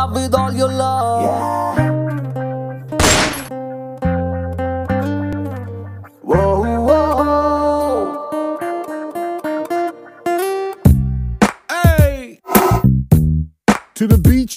love with all your love. Whoa, whoa. Hey! To the beach.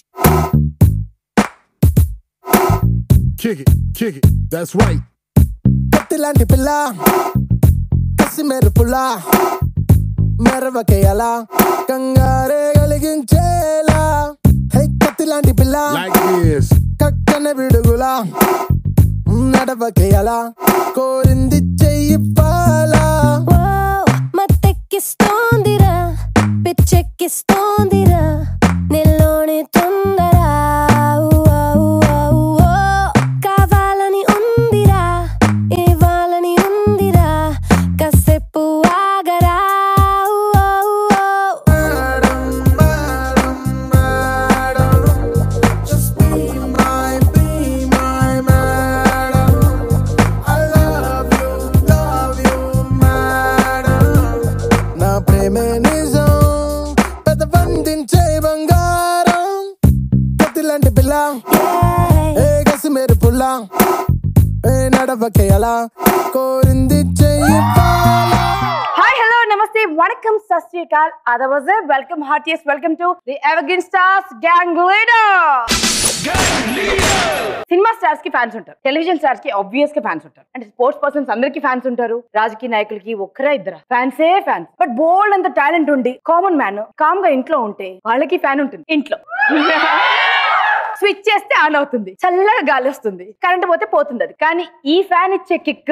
Kick it, kick it. That's right. కత్తిలాంటి పిల్ల కసి మెరుపులా మెరవకేయలా కంగారే కలిగించేలా high కత్తిలాంటి పిల్ల Like this. కక్కన విడుగులా నడవకేయలా కోరింది చెయ్యిపాలా ఓ మత్తెక్కిస్తోందిరా పిచ్చెక్కిస్తోందిరా నిల్లోని తొందర ఊవా, ఊవా, ఊవో. కావాలని ఉందిరా ఇవ్వాలని ఉందిరా కాసేపు ఆగరా ఊవా, ఊవో. Just be my, be my madam. I love you, love you, madam. నా ప్రేమే నిజం పెద్ద వందించే బంగారం కత్తిలాంటి పిల్ల ఏ గసి మెరుపుల్లా ఏ నడవకే అలా కోరింది చెయ్యి హాయ్ హలో నమస్తే వణకం సత్ శ్రీ అకాల్ otherwise welcome heartiest welcome to the evergreen stars gang leader cinema stars కి ఫ్యాన్స్ ఉంటారు టెలివిజన్ స్టార్స్ కి ఆబ్వియస్ గా ఫ్యాన్స్ ఉంటారు అంటే స్పోర్ట్స్ పర్సన్స్ అందరికి ఫ్యాన్స్ ఉంటారు రాజకీయ నాయకులకి ఒక్కరా ఇద్దరా ఫ్యాన్సే ఫ్యాన్స్ బట్ బోల్డ్ అంత టాలెంట్ ఉండి కామన్ మ్యాన్ కామ్ గా ఇంట్లో ఉంటే వాళ్ళకి ఫ్యాన్ ఉంటుంది ఇంట్లో స్విచ్ చేస్తే ఆన్ అవుతుంది చల్లగా గాలి వస్తుంది కరెంట్ పోతే పోతుంది అది కానీ ఈ ఫ్యాన్ ఇచ్చే కిక్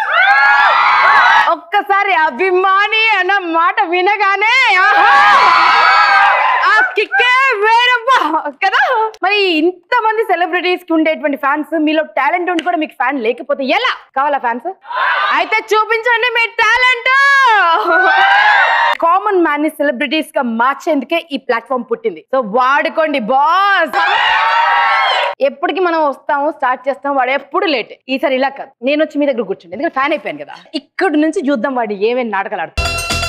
ఒక్కసారి అభిమాని అన్న మాట వినగానే ఆహా! ఆ కిక్కే వేరబ్బా కదా మరి ఇంత మంది సెలబ్రిటీస్ కి ఉండేటువంటి ఫ్యాన్స్ మీలో టాలెంట్ ఉండి కూడా మీకు ఫ్యాన్ లేకపోతే ఎలా కావాలా ఫ్యాన్స్ అయితే చూపించండి మీ టాలెంట్ కామన్ మ్యాన్ ని సెలబ్రిటీస్ గా మార్చేందుకే ఈ ప్లాట్ఫామ్ పుట్టింది సో వాడుకోండి బాస్ ఎప్పటికి మనం వస్తాము స్టార్ట్ చేస్తాం వాడు ఎప్పుడు లేట్ ఈసారి ఇలా కాదు నేను వచ్చి మీ దగ్గర కూర్చుండి ఎందుకంటే ఫ్యాన్ అయిపోయాను కదా ఇక్కడ నుంచి చూద్దాం వాడు ఏమేమి నాటకాలు ఆడుతాడు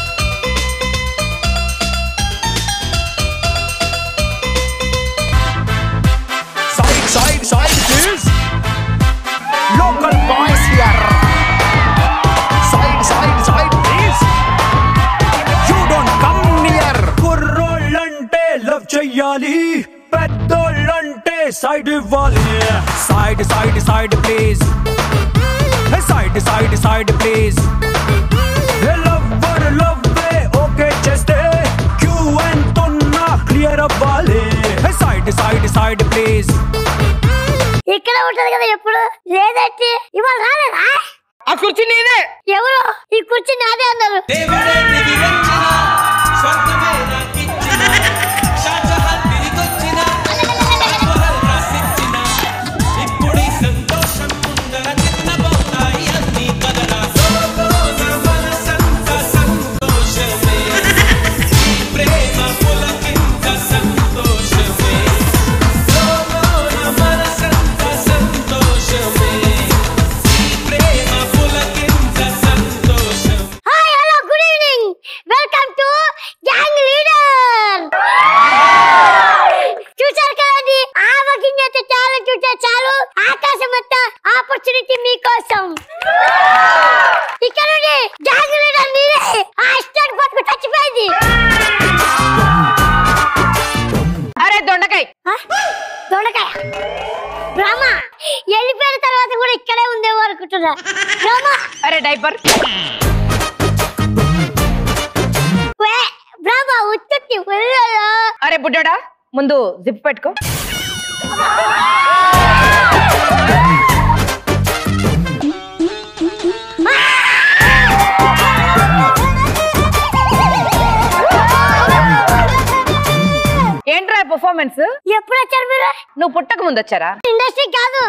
Side, side, side, please. Local boys here. Side, side, side, please. You don't come near. కుర్రోళ్ళంటే లవ్ చెయ్యాలి పెద్దోళ్ళంటే సైడ్ ఇవ్వాలి side side side please side side side please lover లవ్వే ఓకే చేస్తే క్యూ ఎంతున్నా క్లియర్ అవ్వాలి సైడ్ సైడ్ సైడ్ ప్లీజ్ ఇక్కడ ఉంటది కదా ఎప్పుడు లేదంటే ఇవాళ రాలేదా ఆ కుర్చీ నీదే ఎవరు ఈ కుర్చీ నాదే అన్నారు hi hello good evening welcome to gang leader చూసారు కదండి ఆవగింజత టాలెంట్ ఉంటే చాలు ఆకాశం అంతా ఆపర్చునిటీ మీకోసం ఇక్కడ నుండి గ్యాంగ్ లీడర్ మీరే ఆ స్టార్ట్ పట్టుకు చచ్చిపోయింది అరే దొండకాయ ఆ? దొండకాయ బ్రహ్మ వెళ్ళిపోయిన తర్వాత కూడా ఇక్కడే ఉందేమో అనుకుంటున్నా బ్రహ్మ అరే డైపర్ వే, బ్రహ్మ ఉత్తుత్తి ఉయ్యాలో. అరే బుడ్డోడా ముందు జిప్ పెట్టుకో ఏంట్రా పర్ఫార్మెన్స్ ఎప్పుడు వచ్చారు మీరు నువ్వు పుట్టక ముందు వచ్చారా ఇండస్ట్రీ కాదు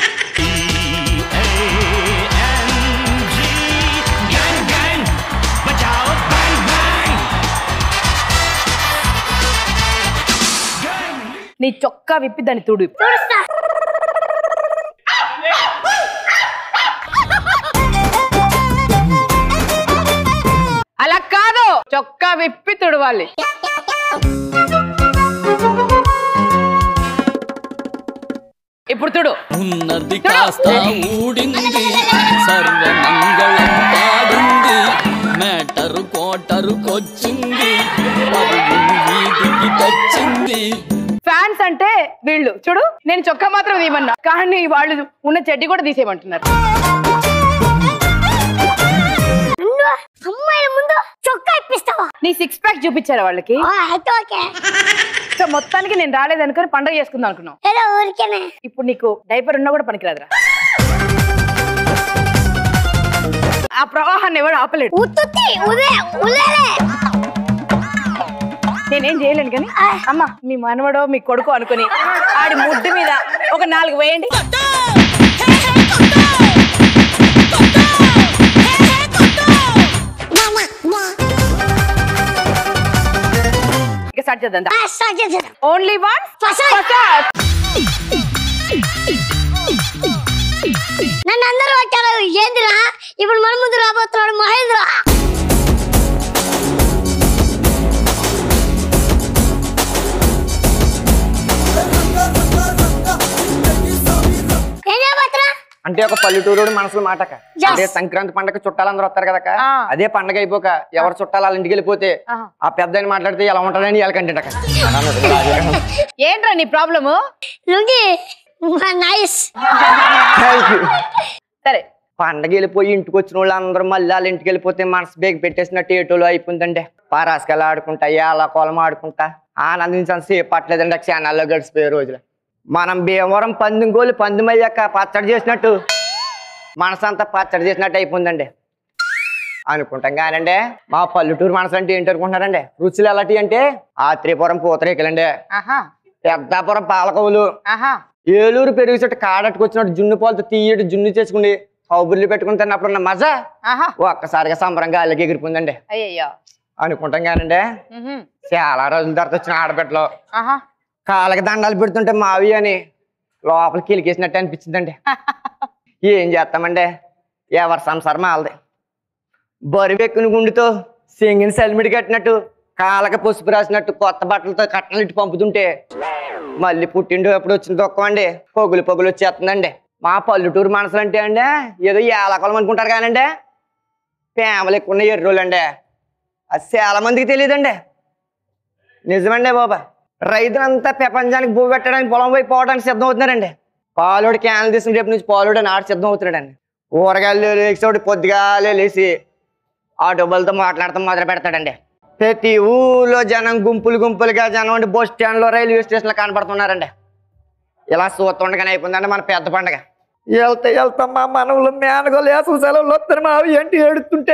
నీ చొక్కా విప్పి దాన్ని తుడు చూడుస్తా అలా కాదు చొక్కా విప్పి తుడవాలి ఇప్పుడు చూడు ఉన్నది కాస్త ఊడింది సర్వమంగళం పాడింది మేటరు కోటరుకొచ్చింది పరుగులు వీధికి తెచ్చింది ఫ్యాన్స్ అంటే వీళ్ళు చూడు నేను చొక్కా మాత్రం తీయమన్నా కానీ వాళ్ళు ఉన్న చెడ్డి కూడా తీసేయమంటున్నారు ముందు అమ్మాయిల ముందు చొక్కా ఇప్పిస్తావా నీ సిక్స్ ప్యాక్ చూపించారా వాళ్ళకి ఆ, అయితే ఓకే సో మొత్తానికి నేను రాలేదనుకుని పండుగ చేసుకుందాం అనుకున్నాం ఏదో ఊరికేనే ఇప్పుడు నీకు డైపర్ ఉన్నా కూడా పనికిరాదురా ఆ ప్రవాహాన్ని ఎవడు ఆపలేడు ఉత్తుత్తి ఉదే ఉదేలే నేనేం చేయలేను కానీ అమ్మ మీ మనవడో మీ కొడుకు అనుకుని ఆడి ముడ్డు మీద ఒక నాలుగు వేయండి ఇక స్టార్ట్ చేద్దాం ఆ, స్టార్ట్ చేసేద్దాం ఓన్లీ వన్ ఫసాద్. నన్ను అందరూ వచ్చారు ఏందిరా ఇప్పుడు మన ముందు రాబోతున్నాడు మహేంద్ర ఏం చేయబోతున్నా అంటే ఒక పల్లెటూరు మనసులో మాటక Yes. అదే సంక్రాంతి పండగ చుట్టాలందరూ వస్తారు కదక ఆ. అదే పండగ అయిపోక ఎవరు చుట్టాలు వాళ్ళ ఇంటికి వెళ్ళిపోతే ఆహా. ఆ పెద్ద మాట్లాడితే ఎలా ఉంటుందని వీళ్ళకంటే ఏంట్రా నీ ప్రాబ్లము లుంగి నైస్ సరే పండగ వెళ్ళిపోయి ఇంటికి వచ్చిన వాళ్ళు అందరూ మళ్ళీ వాళ్ళ ఇంటికి వెళ్ళిపోతే మనసు బేగ పెట్టేసినట్టు ఏటోలు అయిపోయిందండి పారాసుకెళ్ళి ఆడుకుంటా అలా కోలం ఆడుకుంటా ఆనందించాను సేపు పట్టలేదండి ఆ క్షణాల్లో గడిచిపోయే రోజులు మనం భీమవరం పందెం గోలు పందెం అయ్యాక పచ్చడి చేసినట్టు మనసంతా పచ్చడి చేసినట్టు అయిపోయిందండి అనుకుంటాం కానండి మా పల్లెటూరు మనసు అంటే ఏంటి అనుకుంటున్నారండి రుచులు ఎలాంటి అంటే ఆత్రేయపురం పూతరేకలండి ఆహా పెద్దాపురం పాలకవులు ఆహా ఏలూరు పెరుగు చెట్టు కాడట్టుకొచ్చినట్టు జున్ను పాలతో తీయటి జున్ను చేసుకుని కౌబుర్లు పెట్టుకుని తిన్నప్పుడు ఉన్న మజా ఆహా ఒక్కసారిగా సంబరంగా అల్లకి ఎగిరిపోయిందండి అయ్యయ్యో అనుకుంటాం కానండి మ్హూ. చాలా రోజుల తర్వాత వచ్చిన ఆడబిడ్డలు ఆహా కాళ్ళకి దండాలు పెడుతుంటే మావి అని లోపలికి కిలికేసినట్టు అనిపించిందండి ఏం చేస్తామండి ఎవరి సంసారం వాళ్ళది బరువెక్కిన గుండుతో సింగిని సెల్మిడి కట్టినట్టు కాళ్ళకి పసుపు రాసినట్టు కొత్త బట్టలతో కట్టలు ఇటు పంపుతుంటే మళ్ళీ పుట్టిండు ఎప్పుడు వచ్చిన దుఃఖం అండి పొగులు పొగులు వచ్చేస్తుందండి మా పల్లెటూరు మనసులు అంటే అండి ఏదో ఏలకొలం అనుకుంటారు కానండి ప్రేమలు ఎక్కువ ఉన్న ఎర్రోళ్ళు అండి అది చాలా మందికి తెలియదండి నిజమండి బాబా రైతులంతా ప్రపంచానికి భూ పెట్టడానికి పొలం పోయి పోవడానికి సిద్ధం అవుతున్నారండి పాలోడు క్యాన్లు తీసుకుని రేపు నుంచి పాలోడు నాడు సిద్ధం అవుతున్నాడండి ఊరగాయలు లేచి పొద్దుగాలే లేచి ఆ డబ్బులతో మాట్లాడతాం మొదలు పెడతాడండి ప్రతి ఊళ్ళో జనం గుంపులు గుంపులుగా జనం ఉండి బస్ స్టాండ్లో రైల్వే స్టేషన్లో కనపడుతున్నారండి ఇలా చూస్తుండగానే అయిపోయిందండి మన పెద్ద పండగ వెళ్తే వెళ్తాం మా మనవులు మేనగోలు వేసవి సెలవులు వస్తారు మా అవి ఏంటి ఏడుతుంటే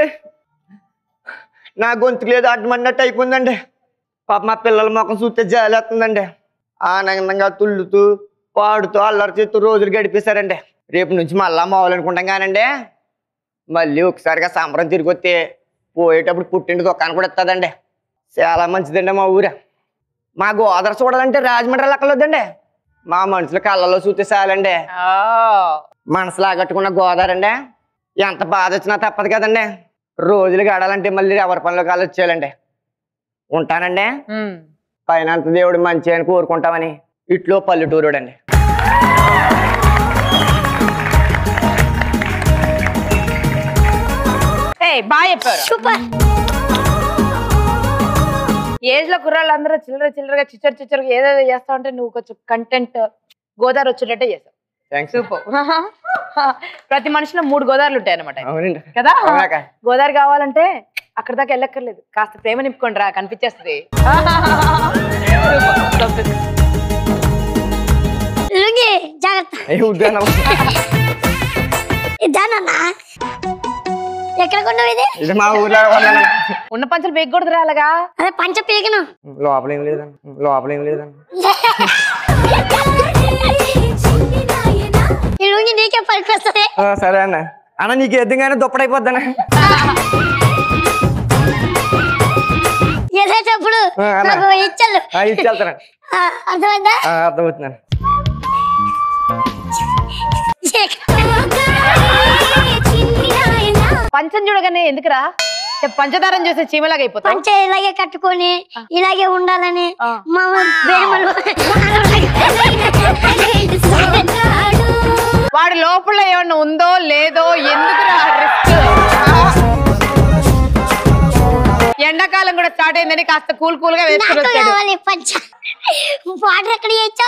నా గొంతు లేదు అడ్డమన్నట్టు అయిపోయిందండి పాప మా పిల్లల ముఖం చూస్తే జాలేస్తుందండి ఆనందంగా తుళ్ళుతూ పాడుతూ అల్లరి చేస్తూ రోజులు గడిపేశారండి రేపు నుంచి మళ్ళా మావాలనుకుంటాం కానండి మళ్ళీ ఒకసారిగా సంబరం తిరిగి వస్తే పోయేటప్పుడు పుట్టింటి దుకాణం కూడా ఇస్తుందండి చాలా మంచిదండి మా ఊర మా గోదావరి చూడాలంటే రాజమండ్రి లెక్కలొద్దండి మా మనుషుల కళ్ళలో చూస్తే చాలండి ఓ మనసులో ఆగట్టుకున్న గోదావరి అండి ఎంత బాధ వచ్చినా తప్పదు కదండి రోజులు గడాలంటే మళ్ళీ ఎవరి పనిలో కాలు వచ్చేయాలండి ఉంటానండి మ్. పైన అంత దేవుడు మంచి అని కోరుకుంటామని ఇట్లో పల్లెటూరుడు అండి ఏయ్ బాగా చెప్పారు సూపర్ ఏజ్ లో కుర్రాళ్ళందరూ చిల్లర చిల్లరగా చిచ్చర్ చిచ్చరగా ఏదేదో చేస్తా ఉంటే నువ్వు కొంచెం కంటెంట్ గోదావరి వచ్చేటట్టే చేస్తావు థ్యాంక్స్ సూపర్ ప్రతి మనిషిలో మూడు గోదావరిలు ఉంటాయి అనమాట అవునండి కదా అవునాక? గోదావరి కావాలంటే అక్కడ దాకా వెళ్ళక్కర్లేదు కాస్త ప్రేమ నింపుకోండి రా కనిపించేస్తుంది లుంగి జాగ్రత్త అయ్యి ఉద్యానం ఇదానన్నా ఎక్కడ కొన్నావు ఇది ఇది మా ఊర్లో కొన్నాను. ఉన్న పంచలు బేగకూడదు రా అలాగా అదే పంచ పీకను లోపల ఏం లేదండి లోపల ఏం లేదండి ఈ లుంగి నీకే పనికొస్తుంది ఆ, సరే అన్న అన్న నీకు ఎద్దుగానే దుప్పడైపోద్దన్న ఏదేటప్పుడు ఆ, అన్న. నాకు ఇచ్చలు ఇచ్చి వెళ్తాను ఆ, అర్థమైందా అర్థమవుతున్నాను పంచం చూడగానే ఎందుకురా చెప్పు, పంచదారం చూస్తే చీమలాగా అయిపోతావు పంచ ఇలాగే కట్టుకొని ఇలాగే ఉండాలని ఆ. మా ప్రేమలు వాడి లోపల ఏమన్నా ఉందో లేదో ఎందుకు ఎండాకాలం కూడా స్టార్ట్ అయిందని కాస్త కూల్ కూల్ గా వేసుకుని నాకు వచ్చాడు కావాలి పంచ వాటర్ ఎక్కడ చేచ్చా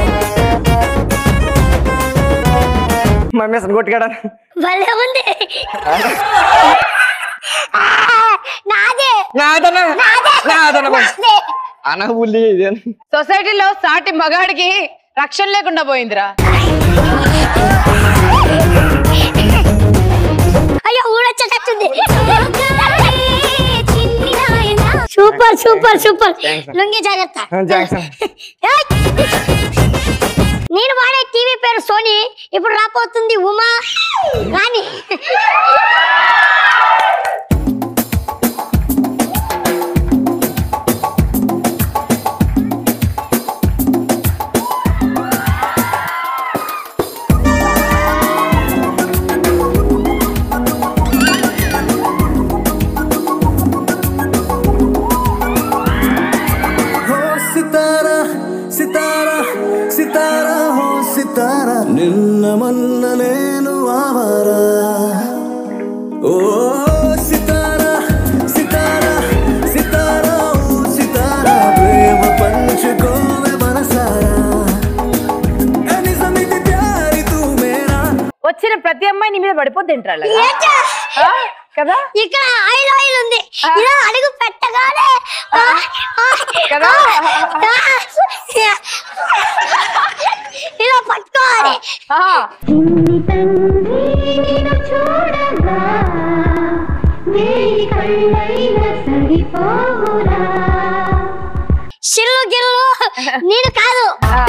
మమ్మీ అసలు కొట్టుకాడా భలే ఉంది ఆ, నాదే నాదన నాదన నాదే. అన ఉల్లి ఇది సొసైటీలో సాటి మగాడికి రక్షణ లేకుండా పోయిందిరా అయ్యో ఊడొచ్చేటట్టుంది super super super Thanks, sir. Lungi జాగ్రత్త జాక్సన్ ఏయ్! నేను వాడే టీవీ పేరు సోనీ ఇప్పుడు రాపోతుంది ఉమా రాణి हो सितारा सितारा सितारा हो सितारा నిన్న మొన్న నేను ఆవారా ఓ సితారా సితారా సితారా ఓ సితారా ప్రేమ పంచుకోవే మనసారా ఏ నిజమిది ప్యారి తూ మేరా వచ్చిన ప్రతి అమ్మాయి నీ మీద పడిపోద్ది ఏంట్రా అలాగా? ఏంటా? ఆ? కదా ఇక్కడ ఆయిల్ ఆయిల్ ఉంది ఇలా అడుగు పెట్టగానే ఆ, ఆ, కదా? ఆ, ఇలా పట్టుకోవాలి ఆ. సిల్లు గిల్లు నేను కాదు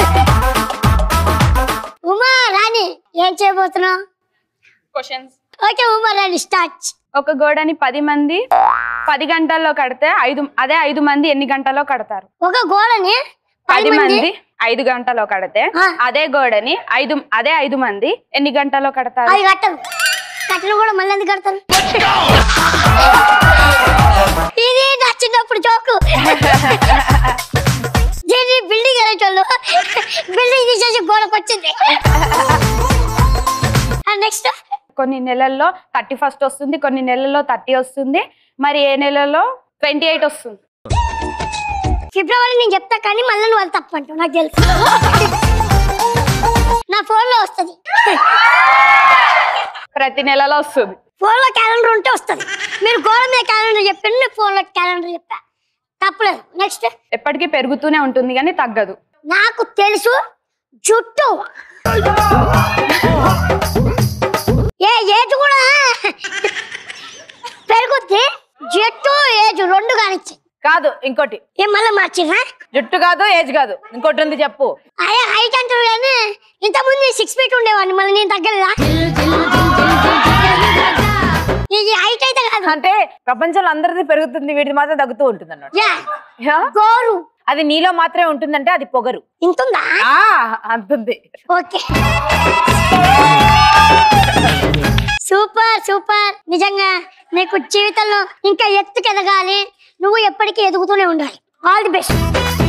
ఉమా రాణి ఏం చేయబోతున్నావు ఓకే ఉమా రాణి స్టార్ట్ ఒక గోడని పది మంది పది గంటల్లో కడితే ఐదు అదే ఐదు మంది ఎన్ని గంటల్లో కడతారు ఒక గోడని పది మంది ఐదు గంటలో కడితే ఆ. అదే గోడని ఐదు అదే ఐదు మంది ఎన్ని గంటల్లో కడతారు అది కట్టను కట్టలు కూడా మళ్ళీ ఎందుకు కడతాను ఇది నా చిన్నప్పుడు జోకు దీన్ని బిల్డింగ్ అనేటోళ్ళు బిల్డింగ్ తీసేసి గోడకు వచ్చింది నెక్స్ట్ కొన్ని నెలల్లో థర్టీ ఫస్ట్ వస్తుంది కొన్ని నెలల్లో థర్టీ వస్తుంది మరి ఏ నెలలో ట్వంటీ ఎయిట్ వస్తుంది ఫిబ్రవరి నేను చెప్తా కానీ మళ్ళీ నువ్వు అది తప్పంటావు నాకు తెలుసు నా ఫోన్ లో వస్తుంది ప్రతి నెలలో వస్తుంది ఫోన్ లో క్యాలెండర్ ఉంటే వస్తుంది మీరు గోడ మీద క్యాలెండర్ చెప్పండి నేను ఫోన్ లో క్యాలెండర్ చెప్పా తప్పలేదు నెక్స్ట్ ఎప్పటికీ పెరుగుతూనే ఉంటుంది కానీ తగ్గదు నాకు తెలుసు జుట్టు ఏ ఏజ్ కూడా పెరుగుద్ది జుట్టు ఏజ్ రెండు కానిచ్చి కాదు ఇంకోటి ఏ మళ్ళీ మార్చిరా జుట్టు కాదు ఏజ్ కాదు ఇంకోటి ఉంది చెప్పు అయ్యా హైట్ అంటారు కానీ ఇంతకుముందు సిక్స్ ఫీట్ ఉండేవాడిని మళ్ళీ నేను తగ్గలేదా ఇది హైట్ అయితే కాదు అంటే ప్రపంచంలో అందరిది పెరుగుతుంది వీడిది మాత్రం తగ్గుతూ ఉంటుంది అన్నమాట యా యా? గోరు అది నీలో మాత్రమే ఉంటుందంటే అది పొగరు ఇంతుందా ఆ అంతుంది ఓకే సూపర్ సూపర్ నిజంగా నీకు జీవితంలో ఇంకా ఎత్తుకు ఎదగాలి నువ్వు ఎప్పటికీ ఎదుగుతూనే ఉండాలి ఆల్ ది బెస్ట్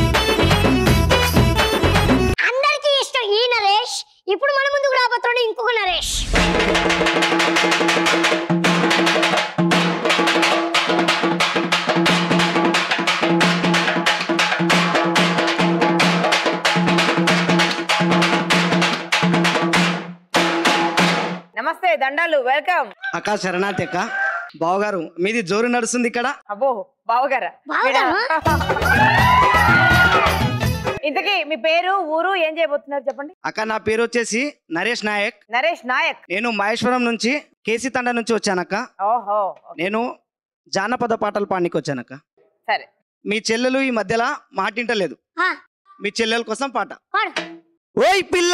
అందరికీ ఇష్టం ఈ నరేష్ ఇప్పుడు మన ముందుకు రాబోతున్నాడు ఇంకొక నరేష్ నమస్తే దండాలు వెల్కమ్ అక్క శరణార్థి అక్క బావగారు మీది జోరు నడుస్తుంది ఇక్కడ అబ్బో బావగారా బావగారా? ఇంతకీ మీ పేరు ఊరు ఏం చేయబోతున్నారు చెప్పండి అక్క నా పేరు వచ్చేసి నరేష్ నాయక్ నరేష్ నాయక్ నేను మహేశ్వరం నుంచి కేసీ తండ నుంచి వచ్చానక్క ఓహో నేను జానపద పాటలు పాడనీకి వచ్చానక్క సరే మీ చెల్లెలు ఈ మధ్యలో మాటింటలేదు ఆ, మీ చెల్లెల కోసం పాట పాడు ఓయ్ పిల్ల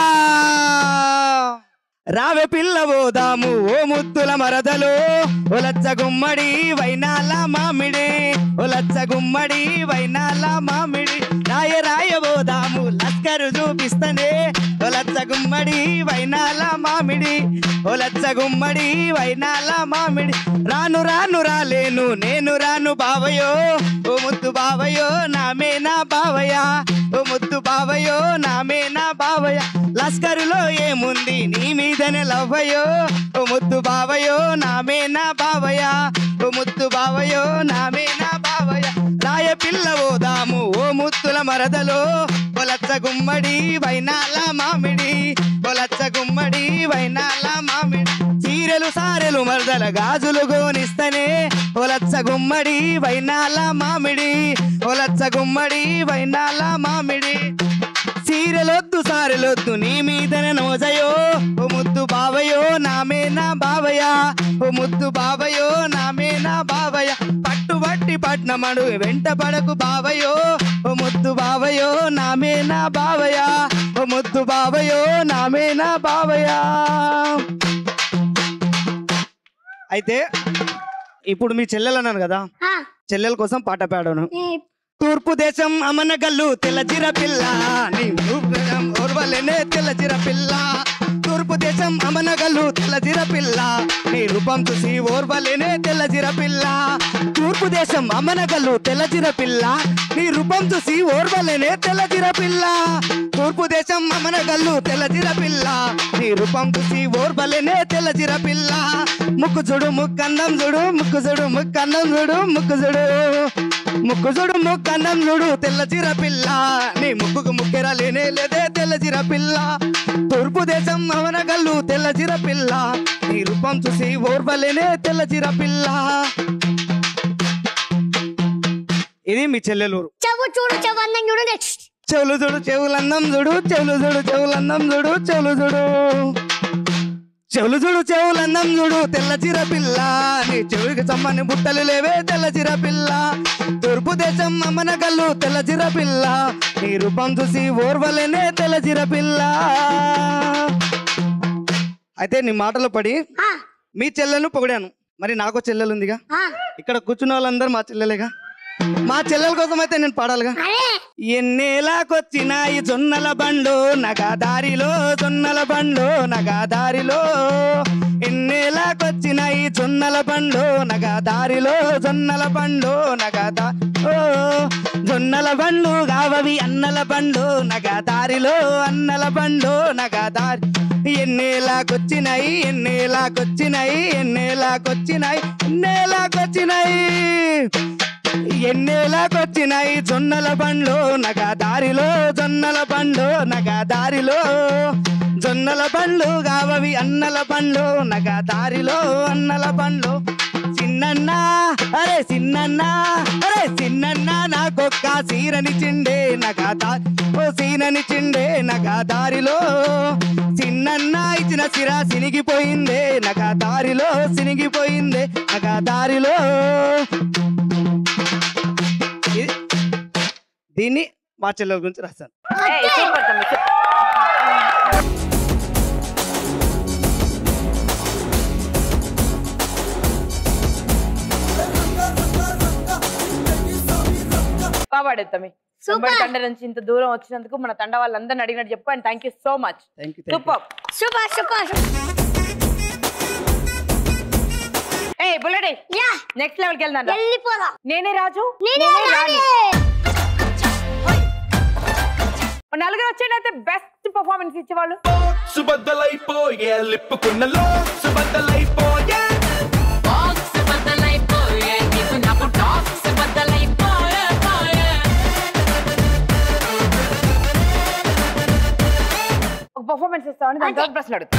రావే పిల్ల పోదాము ఓ ముద్దుల మరదలు ఓ లచ్చ గుమ్మడి వైనాల మామిడి ఓ లచ్చ గుమ్మడి వైనాల మామిడి రాయ రాయ పోదాము లస్కరు చూపిస్తనే ఓ లచ్చ గుమ్మడి వైనాల మామిడి ఓ లచ్చ గుమ్మడి వైనాల మామిడి రాను రాను రాలేను నేను రాను బావయో ఓ ముద్దు బావయో నామేనా బావయ్య ఓ ముద్దు బావయో నామేనా బావయ్య లస్కరులో ఏముంది నీ మీదనే లవ్వయో ఓ ముద్దు బావయో నామేనా బావయ్య ఓ ముద్దు బావయో నామేనా బావయ్య రాయ పిల్ల ఓదాము ఓ ముత్తుల మరదలో ఒలచ్చ గుమ్మడి వైనాల మామిడి ఒలచ్చ గుమ్మడి వైనాల మామిడి చీరెలు సారెలు మరదల గాజులు గోనిస్తనే ఒలచ్చ గుమ్మడి వైనాల మామిడి ఒలచ్చ గుమ్మడి వైనాల మామిడి చీరెలొద్దు సారెలొద్దు నీ మీదన నోజయో ఓ ముద్దు బావయో నామేనా బావయ్య ఓ ముద్దు బావయో నామేనా బావయ్య పట్టుబట్టి పట్నమడు వెంట పడకు బావయో ఓ ముద్దు బావయో నామేనా బావయ్య ఓ ముద్దు బావయో నామేనా బావయ్య అయితే ఇప్పుడు మీ చెల్లెలు అన్నాను కదా చెల్లెల కోసం పాట పాడాను తూర్పు దేశం అమనగల్లు తెల్లజిర పిల్ల నీ ఊపిరం ఓర్వలేనే తెల్లజిర పిల్ల తూర్పు దేశం అమనగల్లు తెల్లజిర పిల్ల నీ రూపం చూసి ఓర్వలేనే తెల్లజిర పిల్ల తూర్పు దేశం అమనగల్లు తెల్లజిర పిల్ల నీ రూపం చూసి ఓర్వలేనే తెల్లజిర పిల్ల తూర్పు దేశం అమనగల్లు తెల్లజిర పిల్ల నీ రూపం చూసి ఓర్వలేనే తెల్లజిర పిల్ల ముక్కు చూడు ముక్కందం చూడు ముక్కు చూడు ముక్కందం చూడు ముక్కు చూడు ముక్కు చూడు ముక్కన్నం చూడు తెల్ల చిర పిల్ల నీ ముక్కుకు ముక్కెర లేనే లేదే తెల్ల చిర పిల్ల తూర్పు దేశం అవనగల్లు తెల్ల చిర పిల్ల నీ రూపం చూసి ఓర్వలేనే తెల్ల చిర పిల్ల ఇది మీ చెల్లెలూరు చెవు చూడు చెవు అందం చూడు నెక్స్ట్ చెవులు చూడు చెవులందం చూడు చెవులు చూడు చెవులందం చూడు చెవులు చూడు చెవులు చూడు చెవులందం చూడు తెల్ల చిర పిల్ల నీ చెవుడికి సమ్మని బుట్టలు లేవే తెల్ల చిర పిల్ల తూర్పు దేశం అమ్మన కళ్ళు తెల్ల చిర పిల్ల నీ రూపం చూసి ఓర్వలేనే తెల్ల చిర పిల్ల అయితే నీ మాటలు పడి మీ చెల్లెను పొగిడాను మరి నాకు చెల్లెలుందిగా ఇక్కడ కూర్చున్న వాళ్ళందరూ మా చెల్లెలేగా మా చెల్లెల కోసం అయితే నేను పాడాలిగా ఎన్నేలాకొచ్చినాయి జొన్నల బండు నగా దారిలో జొన్నల బండు నగా దారిలో ఎన్నేలాకొచ్చినాయి జొన్నల బండు నగా దారిలో జొన్నల బండు నగా దా ఓ జొన్నల బండు కావవి అన్నల బండు నగా దారిలో అన్నల బండు నగా దారి ఎన్నేలాకొచ్చినాయి ఎన్నేలాకొచ్చినాయి ఎన్నేలాకొచ్చినాయి ఎన్నేలాకొచ్చినాయి ఎన్నేలాకొచ్చినాయి జొన్నల బండ్లు నగా దారిలో జొన్నల బండ్లు నగా దారిలో జొన్నల బండ్లు కావవి అన్నల బండ్లు నగా దారిలో అన్నల బండ్లు చిన్నన్న అరే చిన్నన్న అరే చిన్నన్న నాకొక్క సీరని చిండే నగా దా ఓ సీనని చిండే నగా దారిలో చిన్నన్న ఇచ్చిన సిర సినిగిపోయిందే నగా దారిలో సినిగిపోయిందే నగా దారిలో ఇది- దీన్ని మా చెల్లెల గురించి రాశాను ఏయ్, సూపర్ తమ్మి, సూపర్. కాపాడేది తమ్మి సూపర్ తండ నుంచి ఇంత దూరం వచ్చినందుకు మన తండ వాళ్ళందరిని అడిగినట్టు చెప్పు and thank you so much thank you super super super ఏ బుల్లెట్ నెక్స్ట్ లెవెల్కి వెళ్దాం రా. వెళ్ళిపోదా నేనే రాజు నేనే రాణి. ఓ నలుగురు వచ్చేటైతే బెస్ట్ పర్ఫార్మెన్స్ ఇచ్చేవాళ్ళు సుబద్దలైపోయే లిప్పుకున్నలో సుబద్దలైపోయే ఒక పర్ఫార్మెన్స్ ఇస్తామని దాని తర్వాత ప్రశ్న అడుగుతా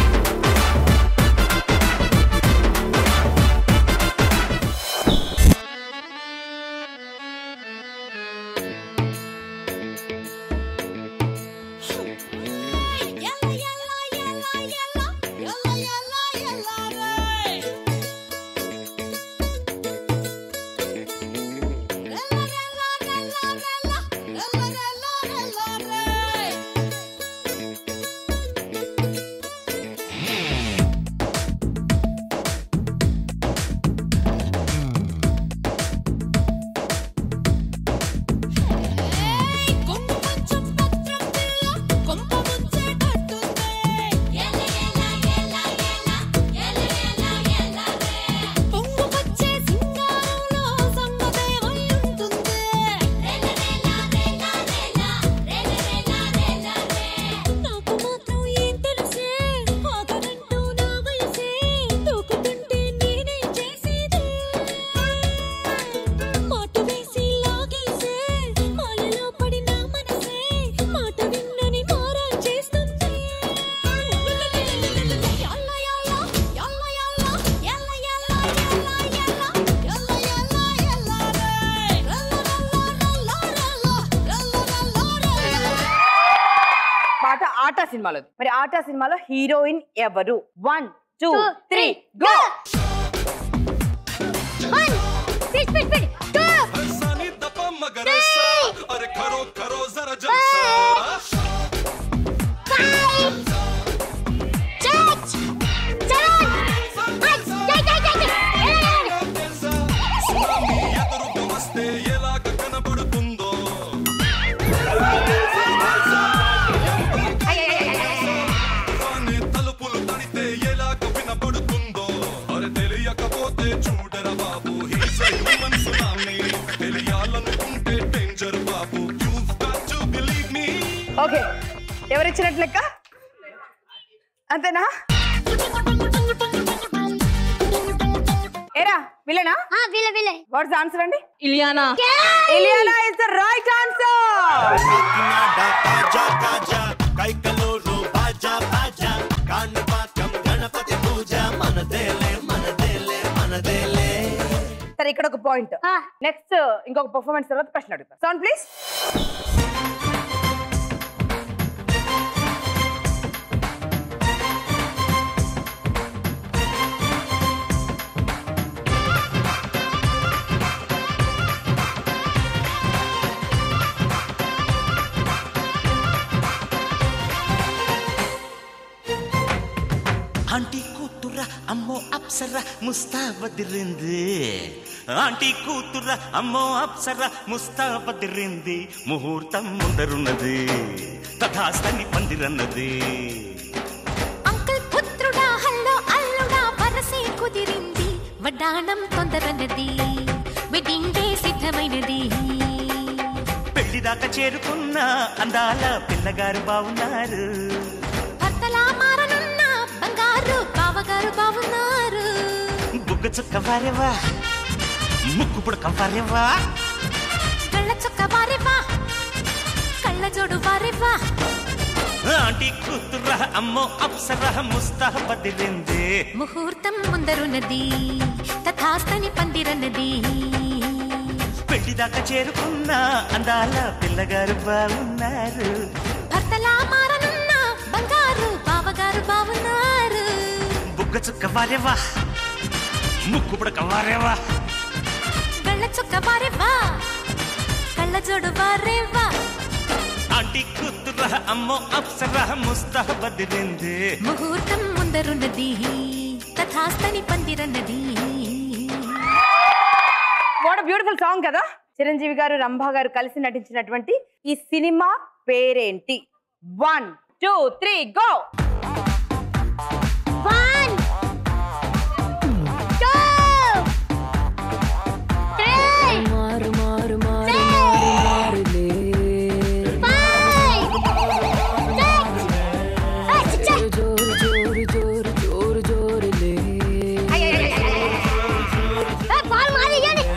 సినిమాలో మరి ఆట సినిమాలో హీరోయిన్ ఎవరు one two three go speed speed speed two अरे करो करो जरा जलसा ఫైవ్ సిక్స్ సెవెన్ ఎయిట్ జై జై జై జై సునామీ ఎదురుగా వస్తే ఎలాగ కనబడుతుందో తుఫానే తలుపులు తడితే ఎలాగ వినపడుతుందో అరే తెలియకపోతే చూడరా బాబు హీస్ హ్యూమన్ సునామీ తెలియాలనుకుంటే డేంజర్ బాబు you've got to believe me okay ఎవరు ఇచ్చినట్లు లెక్క అంతేనా ఏరా విలనా విల విల వాట్స్ ఆన్సర్ అండి Ileana Ileana is the right answer Kaikaluru బాజా బాజా కాణిపాకం గణపతి పూజ మనదేలే మనదేలే మనదేలే సరే ఇక్కడ ఒక పాయింట్ నెక్స్ట్ ఇంకొక పర్ఫార్మెన్స్ తర్వాత ప్రశ్న అడుగుతా సౌండ్ ప్లీజ్ ఆంటీ కూతుర అమ్మో అప్సర ముస్తాబదిరింది ఆంటీ కూతుర అమ్మో అప్సర ముస్తాబదిరింది ముహూర్తం ముందరున్నది తథాస్తని పందిరన్నది అంకుల్ పుత్రుడా హల్లో అల్లుడా వరసే కుదిరింది వడ్డాణం తొందరన్నది వెడ్డింగ్ డే సిద్ధమైనది పెళ్లి దాకా చేరుకున్న అందాల పిల్లగారు బావున్నారు భర్తలా మారనున్న బంగారు బావగారు బావున్నారు బుగ్గ చుక్క వారేవా ముక్కు పుడక వారేవా కళ్ళ చుక్క వారేవా కళ్ళ జోడు వారేవా ఆంటీ కూతుర అమ్మో అప్సర ముస్తాబదిరింది ముహూర్తం ముందరున్నది తథాస్తని పందిరన్నది పెళ్లి దాకా చేరుకున్న అందాల పిల్లగారు బావున్నారు భర్తలా మారనున్న బంగారు బావగారు బావున్నారు బుగ్గ చుక్క వారేవా ముక్కు పుడక వారేవా కళ్ళ చుక్క వారేవా కళ్ళ జోడు వారేవా ఆంటీ కూతుర అమ్మో అప్సర ముస్తాబదిరింది ముహూర్తం ముందరున్నది తథాస్తని పందిరన్నది వాట్ బ్యూటిఫుల్ సాంగ్ కదా చిరంజీవి గారు రంభా గారు కలిసి నటించినటువంటి ఈ సినిమా పేరేంటి one two three go one two three మారు మారు మారు మారులే ఫైవ్ సిక్స్ జోరు జోరు జోరు జోరు జోరులే బాల్ మారి ఇయ్యండి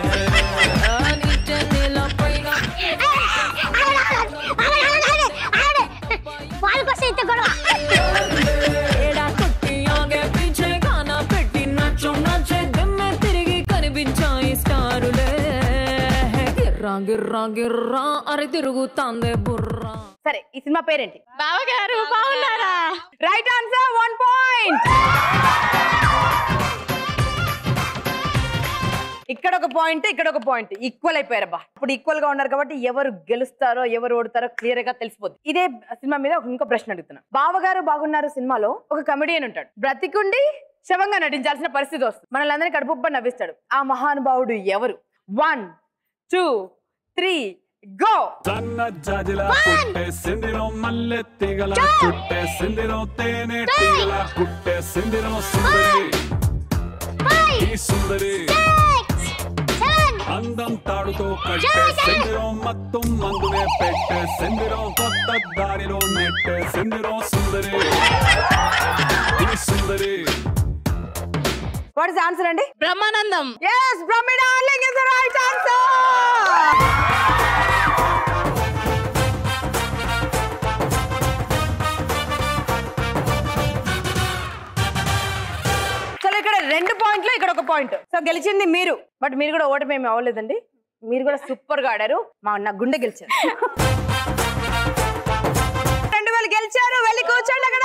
బాల్ కోసం ఇంత గొడవ ఏడా కొట్టి ఆగే పీచే గానా పెట్టి నచ్చు నచ్చే దిమ్మె తిరిగి కనిపించాయి స్టారులే గిర్రా గిర్రా గిర్రా అరి తిరుగుతాందే బుర్రా సరే ఈ సినిమా పేరేంటి బావగారు బాగున్నారా రైట్ ఆన్సర్ వన్ పాయింట్ ఇక్కడ ఒక పాయింట్ ఇక్కడ ఒక పాయింట్ ఈక్వల్ అయిపోయారబ్బా ఇప్పుడు ఈక్వల్ గా ఉన్నారు కాబట్టి ఎవరు గెలుస్తారో ఎవరు ఓడతారో క్లియర్ గా తెలిసిపోద్ది ఇదే సినిమా మీద ఒక ఇంకో ప్రశ్న అడుగుతున్నా బావగారు బాగున్నారు సినిమాలో ఒక కమెడియన్ ఉంటాడు బ్రతికుండి శవంగా నటించాల్సిన పరిస్థితి వస్తుంది మనల్ని అందరినీ కడుపుబ్బ నవ్విస్తాడు ఆ మహానుభావుడు ఎవరు వన్ టూ త్రీ గో సన్న జాజిలా కుట్టేసిందిరో మల్లె తీగల కుట్టేసిందిరో తేనె తీగల కుట్టేసిందిరో సుందరి ఈ సుందరి అందం తాడుతో కట్టేసిందిరో మత్తు మందునే పెట్టేసిందిరో కొత్త దారిలో నెట్టేసిందిరో సుందరి ఈ సుందరి వాట్ ఇస్ ఆన్సర్ అండి బ్రహ్మానందం ఎస్ బ్రహ్మిణ darling is the right answer చలో ఇక్కడ రెండు పాయింట్లు ఇక్కడ ఒక పాయింట్ సో గెలిచింది మీరు బట్ మీరు కూడా ఓటమి ఏమి అవ్వలేదండి మీరు కూడా సూపర్ గా ఆడారు మా నా గుండె గెలిచారు రెండు వాళ్ళు గెలిచారు వెళ్ళి కూర్చోండి అక్కడ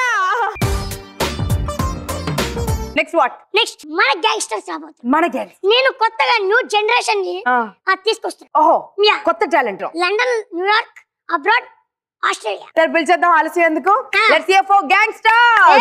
నెక్స్ట్ వాట్ నెక్స్ట్ మన గ్యాంగ్స్టర్స్ రాబోతుంది మన గ్యాంగ్ నేను కొత్తగా న్యూ జనరేషన్ ని ఆ, తీసుకొస్తాను ఓహో యా. కొత్త talent London New York abroad Australia సరే పిలిచేద్దాం ఆలస్యం ఎందుకు let's hear for gangster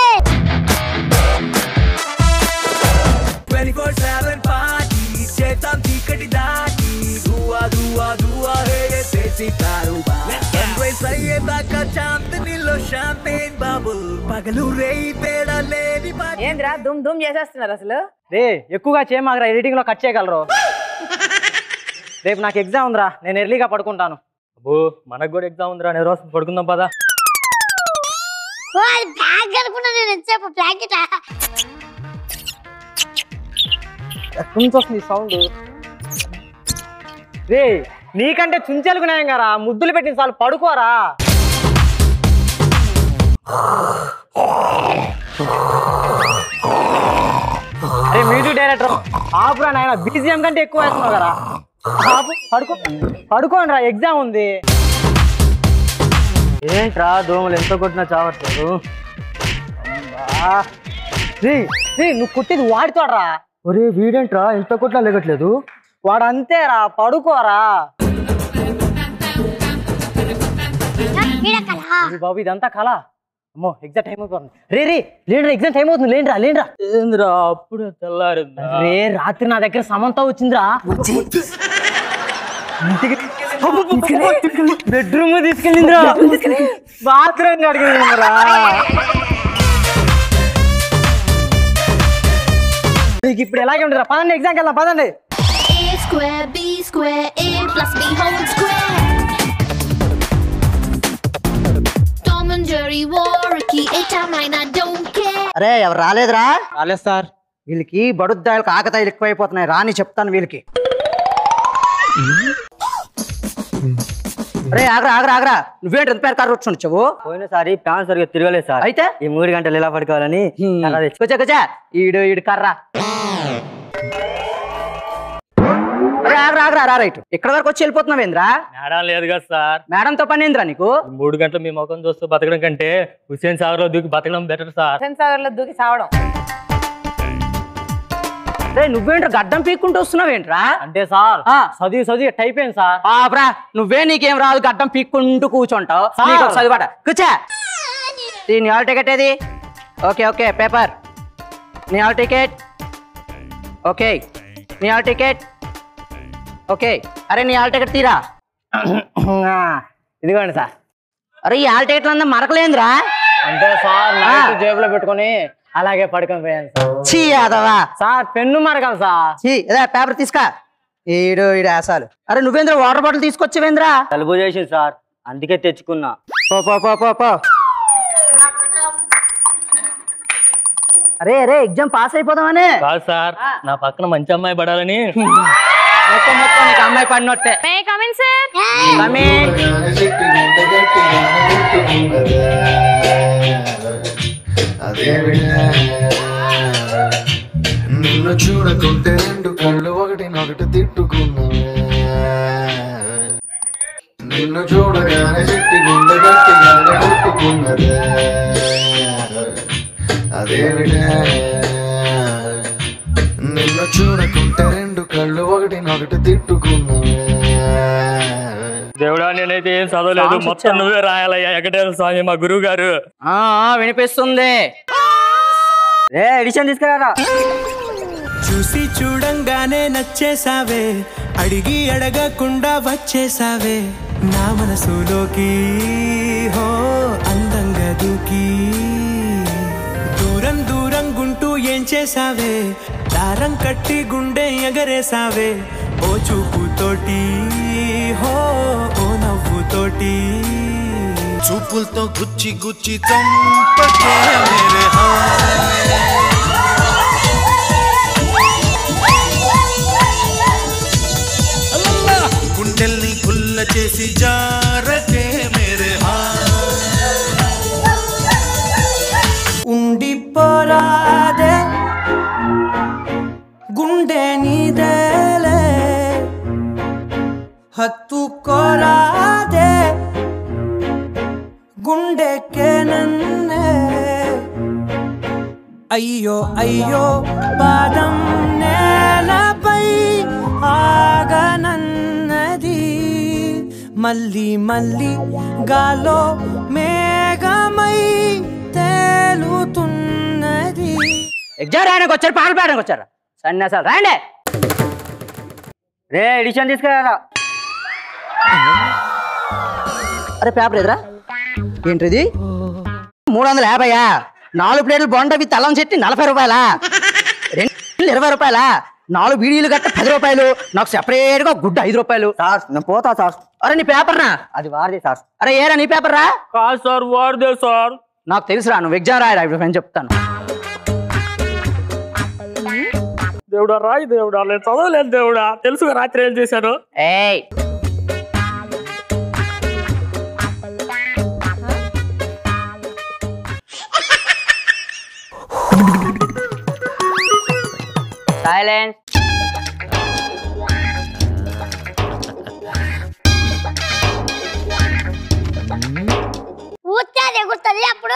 twenty four seven party చేద్దాం చీకటి దాటి దువా దువా దువా హే చేసి కారుబా ఎంబ్రేస్ అయ్యేదాకా చాంతనిలో షాంపేన్ బాబుల్ పగలు రేయి తేడా లేని ఏంద్రా దుమ్ దుమ్ చేసేస్తున్నారు అసలు రే ఎక్కువగా చేయమాగరా ఎడిటింగ్ లో కట్ చేయగలరు రేపు నాకు ఎగ్జామ్ ఉందిరా నేను ఎర్లీగా పడుకుంటాను అబ్బో మనకు కూడా ఎగ్జామ్ ఉందిరా నేను రోజు పడుకుందాం పదా ఓ అది బ్యాగ్ అనుకున్నా నేను ఎంతసేపు బ్లాంకెట్ ఎక్కడి నుంచి వస్తుంది సౌండ్ రే నీకంటే చుంచెలకు న్యాయం గారా ముద్దులు పెట్టిన చాలు పడుకోరా అరే మ్యూజిక్ డైరెక్టర్ ఆపురా నాయన బీజిఎం కంటే ఎక్కువ వేస్తున్నావు కదా ఆపు పడుకో పడుకోండి రా ఎగ్జామ్ ఉంది ఏంట్రా దోమలు ఎంత కొట్టినా చావట్లేదు అమ్మా. రే రే నువ్వు కొట్టేది వాడితోడరా ఒరే వీడేంట్రా ఎంత కొట్టినా లేగట్లేదు వాడు అంతేరా పడుకోరా ఒరే బాబు ఇదంతా కళ అమ్మో ఎగ్జామ్ టైం అయిపోతుంది రే రే లేండ్రా ఎగ్జామ్ టైం అవుతుంది లేండ్రా లేండ్రా ఏంద్రా అప్పుడు తెల్లారిందా రే రాత్రి నా దగ్గర సమంత వచ్చిందిరా బెడ్రూమ్ తీసుకెళ్ళిందిరా బాత్రూమ్ అడిగిందిరా నీకు ఇప్పుడు ఎలాగే ఉండరా పదండి ఎగ్జామ్కి వెళ్దాం పదండి A square, B square, A plus B whole square. Tom and Jerry war a key, a time I don't care. అరే ఎవరు రాలేదురా రాలేదు సార్ వీళ్ళకి బడుద్దాయలకు ఆకతాయిలు ఎక్కువైపోతున్నాయి రాని చెప్తాను వీళ్ళకి అరే ఆగరా ఆగరా ఆగరా నువ్వేంటి ఎంత పేరు కారు వచ్చావు పోయినసారి ప్యాన్ సరిగ్గా తిరగలేదు సార్ అయితే ఈ మూడు గంటలు ఎలా పడుకోవాలని కర్ర తెచ్చి- కూర్చో కూర్చో ఈడు ఈడు కర్రా అరే ఆగరా ఆగరా రా రైట్ ఇక్కడ వరకు వచ్చి వెళ్ళిపోతున్నావేంద్రా మేడం లేదు కదా సార్ మేడంతో పని ఏంద్రా నీకు ఈ మూడు గంటలు మీ ముఖం చూస్తూ బతకడం కంటే హుసేన్ సాగర్ లో దూకి బతకడం బెటర్ సార్ హుసేన్ సాగర్ లో దూకి సావడం రే నువ్వేంట్రా గడ్డం పీక్కుంటూ వస్తున్నావేంట్రా అంటే సార్ ఆ. చదివి చదివి టైప్ అయింది సార్ ఆబ్రా నువ్వే నీకేం రాదు గడ్డం పీక్కుంటూ కూర్చుంటావు సార్. నీకు ఒక చదివాట కూర్చో నీ హాల్ టికెట్ ఏది ఓకే ఓకే పేపర్ నీ హాల్ టికెట్ ఓకే నీ హాల్ టికెట్ ఓకే అరే నీ హాల్ టికెట్ తీరా ఆ, ఇదిగోండి సార్ అరే ఈ హాల్ టికెట్లు అంతా మరకలేందిరా అంటే సార్ నైట్ జేబులో పెట్టుకొని అలాగే పడుకొని పోయాను సార్ చీ యాదవా సార్ పెన్ను మరకాలి సార్ చీ అదే పేపర్ తీసుకా ఈడు ఈడు ఆసాలు అరే నువ్వేంద్ర వాటర్ బాటిల్ తీసుకొచ్చేవేంద్రా జలుబు చేసింది సార్ అందుకే తెచ్చుకున్నా పో పో పో పో పో అరే అరే ఎగ్జామ్ పాస్ అయిపోదామనే కాదు సార్ నా పక్కన మంచి అమ్మాయి పడాలని మొత్తం మొత్తం నీకు అమ్మాయి పడినట్టే మే కమిన్ సార్ నిన్ను చూడకుంటే రెండు కళ్ళు ఒకటి నొకటి తిట్టుకున్నావే నిన్ను చూడగానే చెట్టి గుండె గట్టిగానే కొట్టుకున్నదే అదేమిటే నిన్ను చూడకుంటే రెండు కళ్ళు ఒకటి నొకటి తిట్టుకున్నావే దేవుడా నేనైతే ఏం చదవలేదు Songs మొత్తం నువ్వే రాయాలయ్యా వెంకటేశ్వర స్వామి మా గురువు గారు ఆ, ఆ, వినిపిస్తుంది ఏ ఎడిషన్ తీసుకురారా చూసి చూడంగానే నచ్చేసావే అడిగి అడగకుండా వచ్చేసావే నా మనసులోకి హో అందంగా దూకి దూరం దూరం గుంటూ ఏం చేసావే దారం కట్టి గుండె ఎగరేసావే ఓ చూపుతోటి హో ఓ నవ్వుతోటి చూపులతో గుచ్చి గుచ్చి చంపకే మేరే హాయ్ గుండెల్ని గుల్ల చేసి జారకే మేరే ఉండిపోరాదే గుండె నీదేలే హత్తుకోరాదే గుండె అయ్యో అయ్యో పాదం నేలపై ఆగనన్నది మళ్ళీ మళ్ళీ గాలో మేఘమై తేలుతున్నది ఎగ్జామ్ రాయడానికి వచ్చారు పాటలు పాడడానికి వచ్చారు సన్యాసాలు రాండి రే ఎడిషన్ తీసుకురా అరే పేపర్ ఎదురా ఏంటిది మూడు వందల యాభైయా నాలుగు ప్లేట్లు బొండ విత్ అల్లం చెట్టి నలభై రూపాయలా రెండు ఇరవై రూపాయలా నాలుగు బీడీలు గట్ట పది రూపాయలు నాకు సెపరేట్ గా గుడ్డ ఐదు రూపాయలు సార్ నేను పోతా సార్ అరే నీ పేపర్ నా అది వారిది సార్ అరే ఏరా నీ పేపర్ రా కాదు సార్ వాడిదే సార్ నాకు తెలుసురా నువ్వు ఎగ్జామ్ రాయరా ఇప్పుడు నేను చెప్తాను దేవుడా రాయి దేవుడా నేను చదవలేదు దేవుడా తెలుసుగా రాత్రి ఏం చేశాను ఏయ్ సైలెన్స్ ఊతే ఎగురుతుంది అప్పుడు